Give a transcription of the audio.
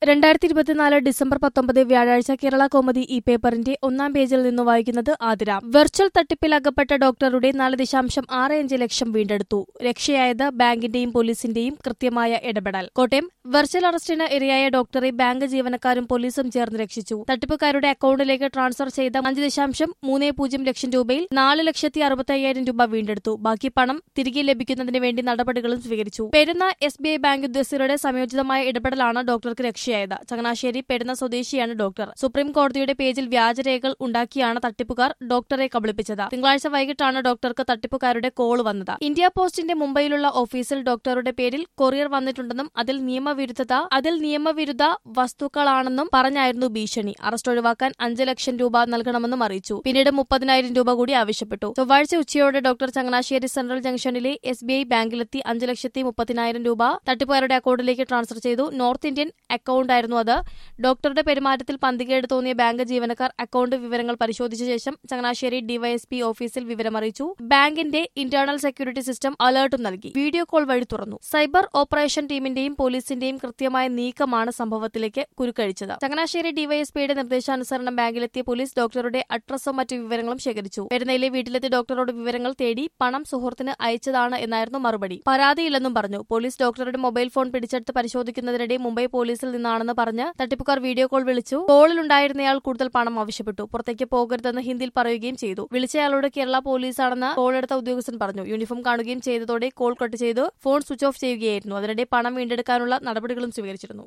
രണ്ടായിരത്തി ഇരുപത്തിനാല് ഡിസംബർ പത്തൊമ്പത് വ്യാഴാഴ്ച കേരള കോമഡി ഈ പേപ്പറിന്റെ ഒന്നാം പേജിൽ നിന്ന് വായിക്കുന്നത് ആതിര വെർച്വൽ തട്ടിപ്പിൽ അകപ്പെട്ട ഡോക്ടറുടെ നാല് ദശാംശം ആറ് അഞ്ച് ലക്ഷം വീണ്ടെടുത്തു രക്ഷയായത് ബാങ്കിന്റെയും പോലീസിന്റെയും കൃത്യമായ ഇടപെടൽ കോട്ടയം വെർച്വൽ അറസ്റ്റിന് ഇരയായ ഡോക്ടറെ ബാങ്ക് ജീവനക്കാരും പോലീസും ചേർന്ന് രക്ഷിച്ചു തട്ടിപ്പുകാരുടെ അക്കൌണ്ടിലേക്ക് ട്രാൻസ്ഫർ ചെയ്ത അഞ്ച് ദശാംശം മൂന്ന് പൂജ്യം ലക്ഷം രൂപയിൽ നാല് ലക്ഷത്തി അറുപത്തി അയ്യായിരം രൂപ വീണ്ടെടുത്തു ബാക്കി പണം തിരികെ ലഭിക്കുന്നതിന് വേണ്ടി നടപടികളും സ്വീകരിച്ചു Perunna S B I bank ഉദ്യോഗസ്ഥരുടെ സംയോജിതമായ ഇടപെടലാണ് ഡോക്ടർക്ക് രക്ഷയായത് ചങ്ങനാശ്ശേരി പെരുന്ന സ്വദേശിയാണ് ഡോക്ടർ സുപ്രീം കോടതിയുടെ പേജിൽ വ്യാജരേഖകൾ ഉണ്ടാക്കിയാണ് തട്ടിപ്പുകാർ ഡോക്ടറെ കബളിപ്പിച്ചത് തിങ്കളാഴ്ച വൈകിട്ടാണ് ഡോക്ടർക്ക് തട്ടിപ്പുകാരുടെ കോൾ വന്നത് ഇന്ത്യ പോസ്റ്റിന്റെ മുംബൈയിലുള്ള ഓഫീസിൽ ഡോക്ടറുടെ പേരിൽ കൊറിയർ വന്നിട്ടുണ്ടെന്നും അതിൽ നിയമവിരുദ്ധത അതിൽ നിയമവിരുദ്ധ വസ്തുക്കളാണെന്നും പറഞ്ഞായിരുന്നു ഭീഷണി അറസ്റ്റ് ഒഴിവാക്കാൻ അഞ്ച് ലക്ഷം രൂപ നൽകണമെന്നും അറിയിച്ചു പിന്നീട് മുപ്പതിനായിരം രൂപ കൂടി ആവശ്യപ്പെട്ടു ചൊവ്വാഴ്ച ഉച്ചയോടെ ഡോക്ടർ ചങ്ങനാശ്ശേരി സെൻട്രൽ ജംഗ്ഷനിലെ എസ് ബി ഐ ബാങ്കിലെത്തി അഞ്ച് ലക്ഷത്തി മുപ്പതിനായിരം രൂപ തട്ടിപ്പുകാരുടെ അക്കൌണ്ടിലേക്ക് ട്രാൻസ്ഫർ ചെയ്തു നോർത്ത് ഇന്ത്യൻ അക്കൌണ്ടായിരുന്നു അത് ഡോക്ടറുടെ പെരുമാറ്റത്തിൽ പന്തികേട് തോന്നിയ ബാങ്ക് ജീവനക്കാർ അക്കൌണ്ട് വിവരങ്ങൾ പരിശോധിച്ച ശേഷം ചങ്ങനാശ്ശേരി ഡിവൈഎസ്പി ഓഫീസിൽ വിവരമറിയിച്ചു ബാങ്കിന്റെ ഇന്റേണൽ സെക്യൂരിറ്റി സിസ്റ്റം അലർട്ടും നൽകി വീഡിയോ കോൾ വഴി തുറന്നു സൈബർ ഓപ്പറേഷൻ ടീമിന്റെയും പോലീസിന്റെയും കൃത്യമായ നീക്കമാണ് സംഭവത്തിലേക്ക് കുരുക്കഴിച്ചത് ചങ്ങനാശ്ശേരി ഡിവൈഎസ്പിയുടെ നിർദ്ദേശാനുസരണം ബാങ്കിലെത്തിയ പോലീസ് ഡോക്ടറുടെ അഡ്രസ്സും മറ്റു വിവരങ്ങളും ശേഖരിച്ചു പെരുന്നയിലെ വീട്ടിലെത്തി ഡോക്ടറോട് വിവരങ്ങൾ തേടി പണം സുഹൃത്തിന് അയച്ചതാണ് എന്നായിരുന്നു മറുപടി പരാതിയില്ലെന്നും പറഞ്ഞു പോലീസ് ഡോക്ടറുടെ മൊബൈൽ ഫോൺ പിടിച്ചെടുത്ത് പരിശോധിക്കുന്നതിനിടെ മുംബൈ പോലീസിൽ നിന്നാണെന്ന് പറഞ്ഞ് തട്ടിപ്പുകാർ വീഡിയോ കോൾ വിളിച്ചു കോളിലുണ്ടായിരുന്നയാൾ കൂടുതൽ പണം ആവശ്യപ്പെട്ടു പുറത്തേക്ക് പോകരുതെന്ന് ഹിന്ദിയിൽ പറയുകയും ചെയ്തു വിളിച്ചയാളോട് കേരള പോലീസാണെന്ന് കോൾ എടുത്ത ഉദ്യോഗസ്ഥൻ പറഞ്ഞു യൂണിഫോം കാണുകയും ചെയ്തതോടെ കോൾ കട്ട് ചെയ്തു ഫോൺ സ്വിച്ച് ഓഫ് ചെയ്യുകയായിരുന്നു അതിനിടെ പണം വീണ്ടെടുക്കാനുള്ള നടപടികളും സ്വീകരിച്ചിരുന്നു